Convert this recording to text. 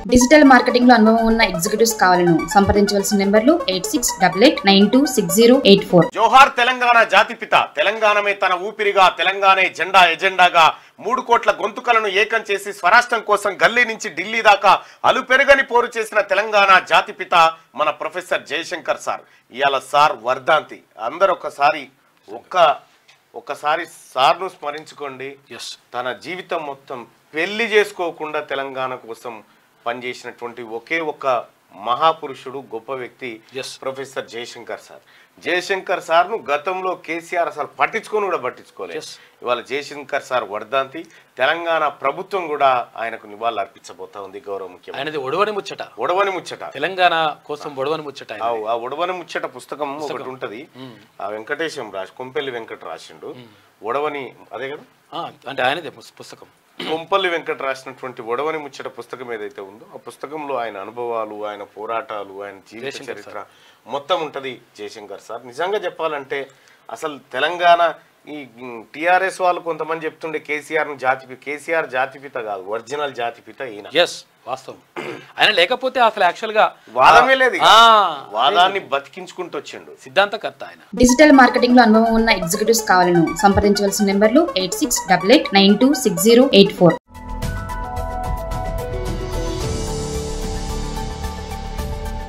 Digital marketing లో అనుభవం ఉన్న ఎగ్జిక్యూటివ్స్ కావాలను సంప్రదించవలసిన నెంబర్లు eight six double eight nine two six zero eight four జోహార్ తెలంగాణ జాతిపిత తెలంగాణమే తన ఊపిరిగా తెలంగాణే జెండా ఎజెండాగా మూడు కోట్ల గొంతుకలను ఏకం చేసి స్వరాష్ట్రం కోసం గల్లీ నుంచి ఢిల్లీ దాకా అలుపెరగని పోరు చేసిన తెలంగాణ జాతిపిత మన ప్రొఫెసర్ జయశంకర్ సార్ ఇవాళ సార్ వర్ధాంతి అందరు ఒకసారి ఒక్క ఒకసారి సార్ను స్మరించుకోండి ఎస్ తన జీవితం మొత్తం పెళ్లి చేసుకోకుండా తెలంగాణ కోసం పనిచేసినటువంటి ఒకే ఒక్క మహాపురుషుడు గొప్ప వ్యక్తి Yes. Professor Jayashankar sir Jayashankar సార్ను గతంలో కేసీఆర్ అసలు పట్టించుకొని కూడా పట్టించుకోలేదు Yes. ఇవాళ జయశంకర్ సార్ వర్ధంతి తెలంగాణ ప్రభుత్వం కూడా ఆయనకు నివాళులు అర్పించబోతా ఉంది గౌరవ ముఖ్యమంత్రి ఆయనది ఒడవని ముచ్చట ఒడవని ముచ్చట తెలంగాణ కోసం ఒడవని ముచ్చట ఆయన. ఆ- ఆ ఒడవని ముచ్చట పుస్తకం ఒకటి ఉంటది ఆ వెంకటేశం రాసి కొంపెల్లి వెంకట రాసిండు ఒడవని అదే కదా ఆ, అంటే ఆయనదే పుస్- పుస్తకం కొంపల్లి వెంకట రాసినటువంటి ఒడవని ముచ్చట పుస్తకం ఏదైతే ఉందో ఆ పుస్తకంలో ఆయన అనుభవాలు ఆయన పోరాటాలు ఆయన జీవిత జయశంకర్ చరిత్ర మొత్తం ఉంటది జయశంకర్ సార్ నిజంగా చెప్పాలంటే అసలు తెలంగాణ ఈ టిఆర్ఎస్ వాళ్ళు కొంతమంది చెప్తుండే కేసీఆర్ జాతి కేసీఆర్ జాతిపిత కాదు ఒరిజినల్ జాతిపిత ఈయన ఎస్ వాస్తవం ఆయన లేకపోతే అసలు యాక్చువల్ గా వాదమే లేదు ఇక. ఆ, వాదాన్ని బతికించుకుంటూ వచ్చిండు సిద్ధాంతకర్త ఆయన డిజిటల్ మార్కెటింగ్ లో అనుభవం ఉన్న ఎగ్జిక్యూటివ్స్ కావాలను సంప్రదించవలసిన నెంబర్లు eight six double eight nine two six zero eight four